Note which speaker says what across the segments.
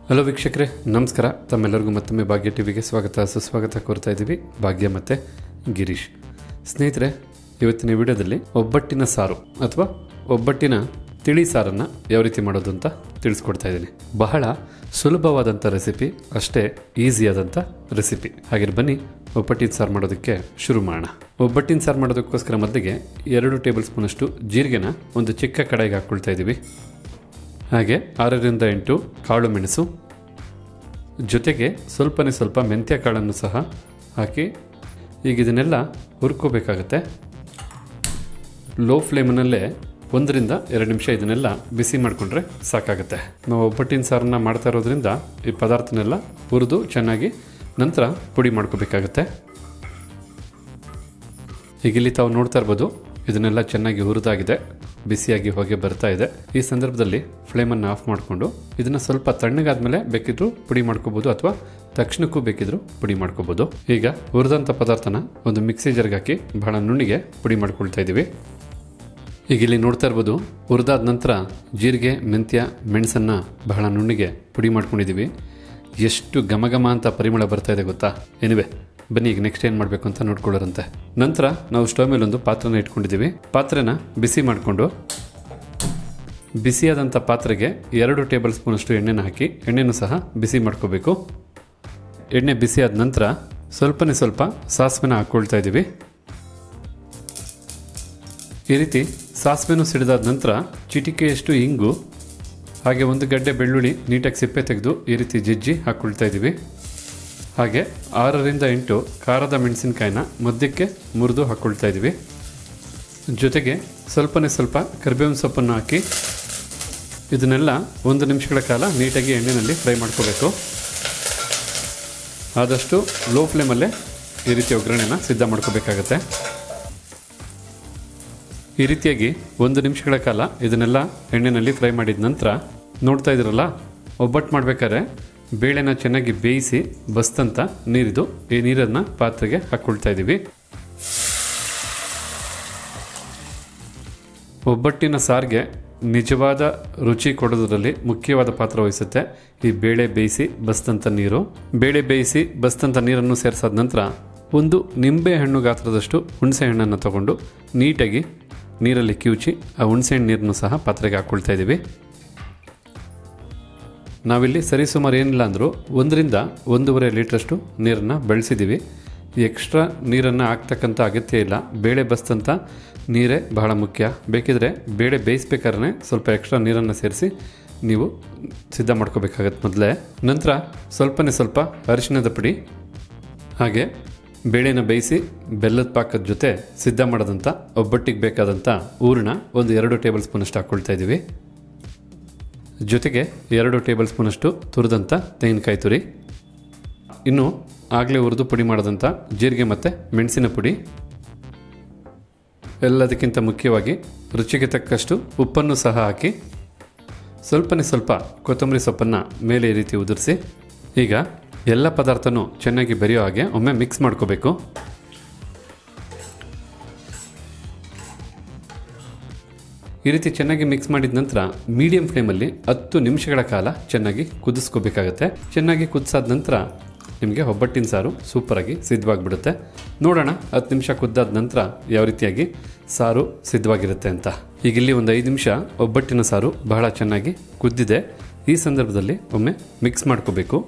Speaker 1: hello ವೀಕ್ಷಕರೇ ನಮಸ್ಕಾರ ತಮ್ಮೆಲ್ಲರಿಗೂ ಮತ್ತೊಮ್ಮೆ ಭಾಗ್ಯ ಟಿವಿಗೆ ಸ್ವಾಗತ ಸುಸ್ವಾಗತ ಕೋರ್ತಾ ಇದ್ದೀವಿ ಭಾಗ್ಯ ಮತ್ತು ಗಿರೀಶ್ ಸ್ನೇಹಿತರೆ ಇವತ್ತಿನ ವಿಡಿಯೋದಲ್ಲಿ ಒಬ್ಬಟ್ಟಿನ ಸಾರು ಅಥವಾ ಒಬ್ಬಟ್ಟಿನ ತಿಳಿ ಸಾರನ್ನು ಯಾವ ರೀತಿ ಮಾಡೋದು ಅಂತ ತಿಳಿಸ್ಕೊಡ್ತಾ ಇದ್ದೀನಿ ಬಹಳ ಸುಲಭವಾದಂಥ ರೆಸಿಪಿ ಅಷ್ಟೇ ಈಸಿಯಾದಂಥ ರೆಸಿಪಿ ಹಾಗೆ ಬನ್ನಿ ಒಬ್ಬಟ್ಟಿನ ಸಾರು ಮಾಡೋದಕ್ಕೆ ಶುರು ಮಾಡೋಣ ಒಬ್ಬಟ್ಟಿನ ಸಾರು ಮಾಡೋದಕ್ಕೋಸ್ಕರ ಮೊದಲಿಗೆ ಎರಡು ಟೇಬಲ್ ಸ್ಪೂನಷ್ಟು ಜೀರಿಗೆನ ಒಂದು ಚಿಕ್ಕ ಕಡೆಗೆ ಹಾಕ್ಕೊಳ್ತಾ ಇದ್ದೀವಿ ಹಾಗೆ ಆರರಿಂದ ಎಂಟು ಕಾಳು ಮೆಣಸು ಜೊತೆಗೆ ಸ್ವಲ್ಪನೇ ಸ್ವಲ್ಪ ಮೆಂತ್ಯ ಕಾಳನ್ನು ಸಹ ಹಾಕಿ ಈಗ ಇದನ್ನೆಲ್ಲ ಹುರ್ಕೋಬೇಕಾಗತ್ತೆ ಲೋ ಫ್ಲೇಮ್ನಲ್ಲೇ ಒಂದರಿಂದ ಎರಡು ನಿಮಿಷ ಇದನ್ನೆಲ್ಲ ಬಿಸಿ ಮಾಡಿಕೊಂಡ್ರೆ ಸಾಕಾಗುತ್ತೆ ನಾವು ಒಬ್ಬಟ್ಟಿನ ಸಾರನ್ನ ಮಾಡ್ತಾ ಇರೋದ್ರಿಂದ ಈ ಪದಾರ್ಥನೆಲ್ಲ ಹುರಿದು ಚೆನ್ನಾಗಿ ನಂತರ ಪುಡಿ ಮಾಡ್ಕೋಬೇಕಾಗತ್ತೆ ಈಗ ಇಲ್ಲಿ ತಾವು ನೋಡ್ತಾ ಇರ್ಬೋದು ಇದನ್ನೆಲ್ಲ ಚೆನ್ನಾಗಿ ಹುರಿದಾಗಿದೆ ಬಿಸಿಯಾಗಿ ಹೊಗೆ ಬರ್ತಾ ಇದೆ ಈ ಸಂದರ್ಭದಲ್ಲಿ ಫ್ಲೇಮನ್ನು ಆಫ್ ಮಾಡಿಕೊಂಡು ಇದನ್ನು ಸ್ವಲ್ಪ ತಣ್ಣಗಾದ್ಮೇಲೆ ಬೇಕಿದ್ರು ಪುಡಿ ಮಾಡ್ಕೋಬೋದು ಅಥವಾ ತಕ್ಷಣಕ್ಕೂ ಬೇಕಿದ್ರು ಪುಡಿ ಮಾಡ್ಕೋಬೋದು ಈಗ ಹುರಿದಂಥ ಪದಾರ್ಥನ ಒಂದು ಮಿಕ್ಸಿ ಜರ್ಗೆ ಹಾಕಿ ಬಹಳ ನುಣ್ಣಿಗೆ ಪುಡಿ ಮಾಡ್ಕೊಳ್ತಾ ಇದ್ದೀವಿ ಈಗ ಇಲ್ಲಿ ನೋಡ್ತಾ ಇರ್ಬೋದು ಹುರಿದಾದ ನಂತರ ಜೀರಿಗೆ ಮೆಂತ್ಯ ಮೆಣಸನ್ನು ಬಹಳ ನುಣ್ಣಿಗೆ ಪುಡಿ ಮಾಡ್ಕೊಂಡಿದ್ದೀವಿ ಎಷ್ಟು ಘಮ ಘಮ ಅಂತ ಪರಿಮಳ ಬರ್ತಾ ಇದೆ ಗೊತ್ತಾ ಏನಿವೆ ಬನ್ನಿ ಈಗ ನೆಕ್ಸ್ಟ್ ಏನು ಮಾಡಬೇಕು ಅಂತ ನೋಡ್ಕೊಳ್ಳೋರಂತೆ ನಂತರ ನಾವು ಸ್ಟವ್ ಮೇಲೆ ಒಂದು ಪಾತ್ರನ ಇಟ್ಕೊಂಡಿದ್ದೀವಿ ಪಾತ್ರೆನ ಬಿಸಿ ಮಾಡಿಕೊಂಡು ಬಿಸಿಯಾದಂಥ ಪಾತ್ರೆಗೆ ಎರಡು ಟೇಬಲ್ ಸ್ಪೂನಷ್ಟು ಎಣ್ಣೆನ ಹಾಕಿ ಎಣ್ಣೆನೂ ಸಹ ಬಿಸಿ ಮಾಡ್ಕೋಬೇಕು ಎಣ್ಣೆ ಬಿಸಿಯಾದ ನಂತರ ಸ್ವಲ್ಪನೇ ಸ್ವಲ್ಪ ಸಾಸಿವೆನ ಹಾಕ್ಕೊಳ್ತಾ ಇದ್ದೀವಿ ಈ ರೀತಿ ಸಾಸಿವೆನೂ ಸಿಡಿದಾದ ನಂತರ ಚಿಟಿಕೆಯಷ್ಟು ಇಂಗು ಹಾಗೆ ಒಂದು ಗಡ್ಡೆ ಬೆಳ್ಳುಳ್ಳಿ ನೀಟಾಗಿ ಸಿಪ್ಪೆ ತೆಗೆದು ಈ ರೀತಿ ಜಜ್ಜಿ ಹಾಕ್ಕೊಳ್ತಾ ಇದ್ದೀವಿ ಹಾಗೆ ಆರರಿಂದ ಎಂಟು ಖಾರದ ಮೆಣಸಿನಕಾಯಿನ ಮಧ್ಯಕ್ಕೆ ಮುರಿದು ಹಾಕ್ಕೊಳ್ತಾ ಇದ್ದೀವಿ ಜೊತೆಗೆ ಸ್ವಲ್ಪನೇ ಸ್ವಲ್ಪ ಕರಿಬೇವಿನ ಸೊಪ್ಪನ್ನು ಹಾಕಿ ಇದನ್ನೆಲ್ಲ ಒಂದು ನಿಮಿಷಗಳ ಕಾಲ ನೀಟಾಗಿ ಎಣ್ಣೆಯಲ್ಲಿ ಫ್ರೈ ಮಾಡ್ಕೋಬೇಕು ಆದಷ್ಟು ಲೋ ಫ್ಲೇಮಲ್ಲೇ ಈ ರೀತಿ ಒಗ್ಗರಣೆನ ಸಿದ್ಧ ಮಾಡ್ಕೋಬೇಕಾಗತ್ತೆ ಈ ರೀತಿಯಾಗಿ ಒಂದು ನಿಮಿಷಗಳ ಕಾಲ ಇದನ್ನೆಲ್ಲ ಎಣ್ಣೆಯಲ್ಲಿ ಫ್ರೈ ಮಾಡಿದ ನಂತರ ನೋಡ್ತಾ ಇದ್ದೀರಲ್ಲ ಒಬ್ಬಟ್ಟು ಮಾಡಬೇಕಾದ್ರೆ ಬೇಳೆನ ಚೆನ್ನಾಗಿ ಬೇಯಿಸಿ ಬಸ್ತಂತ ನೀರಿದು ಈ ನೀರನ್ನು ಪಾತ್ರೆಗೆ ಹಾಕ್ಕೊಳ್ತಾ ಇದ್ದೀವಿ ಒಬ್ಬಟ್ಟಿನ ಸಾರಿಗೆ ನಿಜವಾದ ರುಚಿ ಕೊಡೋದ್ರಲ್ಲಿ ಮುಖ್ಯವಾದ ಪಾತ್ರ ವಹಿಸುತ್ತೆ ಈ ಬೇಳೆ ಬೇಯಿಸಿ ಬಸ್ತಂತ ನೀರು ಬೇಳೆ ಬೇಯಿಸಿ ಬಸ್ತಂತ ನೀರನ್ನು ಸೇರಿಸಾದ ನಂತರ ಒಂದು ನಿಂಬೆ ಹಣ್ಣು ಗಾತ್ರದಷ್ಟು ಹುಣಸೆ ಹಣ್ಣನ್ನು ತಗೊಂಡು ನೀಟಾಗಿ ನೀರಲ್ಲಿ ಕಿವುಚಿ ಆ ಹುಣಸೆಹಣ್ಣು ನೀರನ್ನು ಸಹ ಪಾತ್ರೆಗೆ ಹಾಕ್ಕೊಳ್ತಾ ಇದ್ದೀವಿ ನಾವಿಲ್ಲಿ ಸರಿಸುಮಾರು ಏನಿಲ್ಲ ಅಂದರೂ ಒಂದರಿಂದ ಒಂದೂವರೆ ಲೀಟ್ರಷ್ಟು ನೀರನ್ನು ಬಳಸಿದ್ದೀವಿ ಎಕ್ಸ್ಟ್ರಾ ನೀರನ್ನು ಹಾಕ್ತಕ್ಕಂಥ ಅಗತ್ಯ ಇಲ್ಲ ಬೇಳೆ ಬಸ್ತಂತ ನೀರೇ ಬಹಳ ಮುಖ್ಯ ಬೇಕಿದ್ರೆ ಬೇಳೆ ಬೇಯಿಸ್ಬೇಕಾದ್ರೆ ಸ್ವಲ್ಪ ಎಕ್ಸ್ಟ್ರಾ ನೀರನ್ನು ಸೇರಿಸಿ ನೀವು ಸಿದ್ಧ ಮಾಡ್ಕೋಬೇಕಾಗತ್ತೆ ಮೊದಲೇ ನಂತರ ಸ್ವಲ್ಪನೇ ಸ್ವಲ್ಪ ಅರಿಶಿಣದ ಪುಡಿ ಹಾಗೆ ಬೇಳೆನ ಬೇಯಿಸಿ ಬೆಲ್ಲದ ಪಾಕದ ಜೊತೆ ಸಿದ್ಧ ಮಾಡೋದಂಥ ಒಬ್ಬಟ್ಟಿಗೆ ಬೇಕಾದಂಥ ಹೂರಣ ಒಂದು ಎರಡು ಟೇಬಲ್ ಸ್ಪೂನಷ್ಟು ಹಾಕ್ಕೊಳ್ತಾ ಇದ್ದೀವಿ ಜೊತೆಗೆ ಎರಡು ಟೇಬಲ್ ಸ್ಪೂನಷ್ಟು ತುರಿದಂಥ ತೆಂಗಿನಕಾಯಿ ತುರಿ ಇನ್ನು ಆಗಲೇ ಹುರಿದು ಪುಡಿ ಮಾಡಿದಂಥ ಜೀರಿಗೆ ಮತ್ತು ಮೆಣಸಿನ ಪುಡಿ ಎಲ್ಲದಕ್ಕಿಂತ ಮುಖ್ಯವಾಗಿ ರುಚಿಗೆ ತಕ್ಕಷ್ಟು ಉಪ್ಪನ್ನು ಸಹ ಹಾಕಿ ಸ್ವಲ್ಪನೇ ಸ್ವಲ್ಪ ಕೊತ್ತಂಬರಿ ಸೊಪ್ಪನ್ನು ಮೇಲೆ ಈ ರೀತಿ ಉದುರಿಸಿ ಈಗ ಎಲ್ಲ ಪದಾರ್ಥನೂ ಚೆನ್ನಾಗಿ ಬೆರೆಯೋ ಹಾಗೆ ಒಮ್ಮೆ ಮಿಕ್ಸ್ ಮಾಡ್ಕೋಬೇಕು ಈ ರೀತಿ ಚೆನ್ನಾಗಿ ಮಿಕ್ಸ್ ಮಾಡಿದ ನಂತರ ಮೀಡಿಯಂ ಫ್ಲೇಮಲ್ಲಿ ಹತ್ತು ನಿಮಿಷಗಳ ಕಾಲ ಚೆನ್ನಾಗಿ ಕುದಿಸ್ಕೋಬೇಕಾಗತ್ತೆ ಚೆನ್ನಾಗಿ ಕುದಿಸಾದ ನಂತರ ನಿಮಗೆ ಒಬ್ಬಟ್ಟಿನ ಸಾರು ಸೂಪರಾಗಿ ಸಿದ್ಧವಾಗಿಬಿಡುತ್ತೆ ನೋಡೋಣ ಹತ್ತು ನಿಮಿಷ ಕುದ್ದಾದ ನಂತರ ಯಾವ ರೀತಿಯಾಗಿ ಸಾರು ಸಿದ್ಧವಾಗಿರುತ್ತೆ ಅಂತ ಈಗ ಇಲ್ಲಿ ಒಂದು ಐದು ನಿಮಿಷ ಒಬ್ಬಟ್ಟಿನ ಸಾರು ಬಹಳ ಚೆನ್ನಾಗಿ ಕುದ್ದಿದೆ ಈ ಸಂದರ್ಭದಲ್ಲಿ ಒಮ್ಮೆ ಮಿಕ್ಸ್ ಮಾಡ್ಕೋಬೇಕು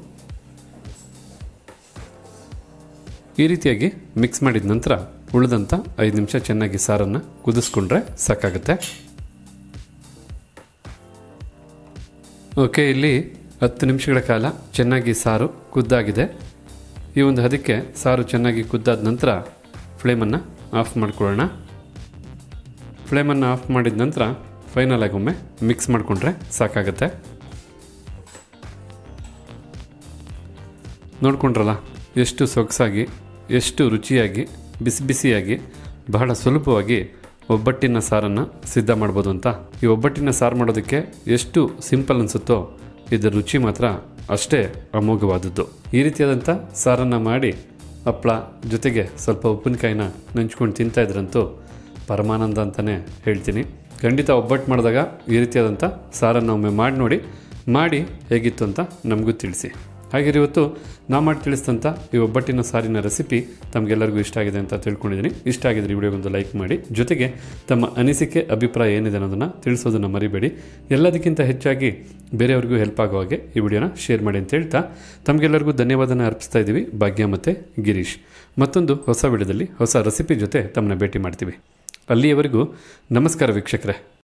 Speaker 1: ಈ ರೀತಿಯಾಗಿ ಮಿಕ್ಸ್ ಮಾಡಿದ ನಂತರ ಉಳಿದಂಥ ಐದು ನಿಮಿಷ ಚೆನ್ನಾಗಿ ಸಾರನ್ನು ಕುದಿಸ್ಕೊಂಡ್ರೆ ಸಾಕಾಗುತ್ತೆ ಓಕೆ ಇಲ್ಲಿ ಹತ್ತು ನಿಮಿಷಗಳ ಕಾಲ ಚೆನ್ನಾಗಿ ಸಾರು ಕುದ್ದಾಗಿದೆ ಈ ಒಂದು ಹದಕ್ಕೆ ಸಾರು ಚೆನ್ನಾಗಿ ಕುದ್ದಾದ ನಂತರ ಫ್ಲೇಮನ್ನು ಆಫ್ ಮಾಡ್ಕೊಳ್ಳೋಣ ಫ್ಲೇಮನ್ನು ಆಫ್ ಮಾಡಿದ ನಂತರ ಫೈನಲ್ ಆಗಿ ಒಮ್ಮೆ ಮಿಕ್ಸ್ ಮಾಡಿಕೊಂಡ್ರೆ ಸಾಕಾಗುತ್ತೆ ನೋಡ್ಕೊಂಡ್ರಲ್ಲ ಎಷ್ಟು ಸೊಗಸಾಗಿ ಎಷ್ಟು ರುಚಿಯಾಗಿ ಬಿಸಿ ಬಿಸಿಯಾಗಿ ಬಹಳ ಸುಲಭವಾಗಿ ಒಬ್ಬಟ್ಟಿನ ಸಾರನ್ನು ಸಿದ್ಧ ಮಾಡ್ಬೋದು ಅಂತ ಈ ಒಬ್ಬಟ್ಟಿನ ಸಾರು ಮಾಡೋದಕ್ಕೆ ಎಷ್ಟು ಸಿಂಪಲ್ ಅನಿಸುತ್ತೋ ಇದರ ರುಚಿ ಮಾತ್ರ ಅಷ್ಟೇ ಅಮೋಘವಾದದ್ದು ಈ ರೀತಿಯಾದಂಥ ಸಾರನ್ನು ಮಾಡಿ ಹಪ್ಪಳ ಜೊತೆಗೆ ಸ್ವಲ್ಪ ಉಪ್ಪಿನಕಾಯಿನ ನೆಂಚ್ಕೊಂಡು ತಿಂತಾ ಇದ್ರಂತೂ ಪರಮಾನಂದ ಅಂತಲೇ ಹೇಳ್ತೀನಿ ಖಂಡಿತ ಒಬ್ಬಟ್ಟು ಮಾಡಿದಾಗ ಈ ರೀತಿಯಾದಂಥ ಸಾರನ್ನು ಒಮ್ಮೆ ಮಾಡಿ ನೋಡಿ ಮಾಡಿ ಹೇಗಿತ್ತು ಅಂತ ನಮಗೂ ತಿಳಿಸಿ ಹಾಗೆ ಇವತ್ತು ನಾ ಮಾಡಿ ತಿಳಿಸಿದಂಥ ಈ ಒಬ್ಬಟ್ಟಿನ ಸಾರಿನ ರೆಸಿಪಿ ತಮಗೆಲ್ಲರಿಗೂ ಇಷ್ಟ ಆಗಿದೆ ಅಂತ ತಿಳ್ಕೊಂಡಿದ್ದೀನಿ ಇಷ್ಟ ಆಗಿದ್ರೆ ಈ ವಿಡಿಯೋಗೊಂದು ಲೈಕ್ ಮಾಡಿ ಜೊತೆಗೆ ತಮ್ಮ ಅನಿಸಿಕೆ ಅಭಿಪ್ರಾಯ ಏನಿದೆ ಅನ್ನೋದನ್ನು ತಿಳಿಸೋದನ್ನು ಮರಿಬೇಡಿ ಎಲ್ಲದಕ್ಕಿಂತ ಹೆಚ್ಚಾಗಿ ಬೇರೆಯವ್ರಿಗೂ ಹೆಲ್ಪ್ ಆಗೋ ಹಾಗೆ ಈ ವಿಡಿಯೋನ ಶೇರ್ ಮಾಡಿ ಅಂತ ಹೇಳ್ತಾ ತಮಗೆಲ್ಲರಿಗೂ ಧನ್ಯವಾದನ ಅರ್ಪಿಸ್ತಾ ಇದ್ದೀವಿ ಭಾಗ್ಯ ಮತ್ತು ಗಿರೀಶ್ ಮತ್ತೊಂದು ಹೊಸ ವಿಡಿಯೋದಲ್ಲಿ ಹೊಸ ರೆಸಿಪಿ ಜೊತೆ ತಮ್ಮನ್ನ ಭೇಟಿ ಮಾಡ್ತೀವಿ ಅಲ್ಲಿಯವರೆಗೂ ನಮಸ್ಕಾರ ವೀಕ್ಷಕರೇ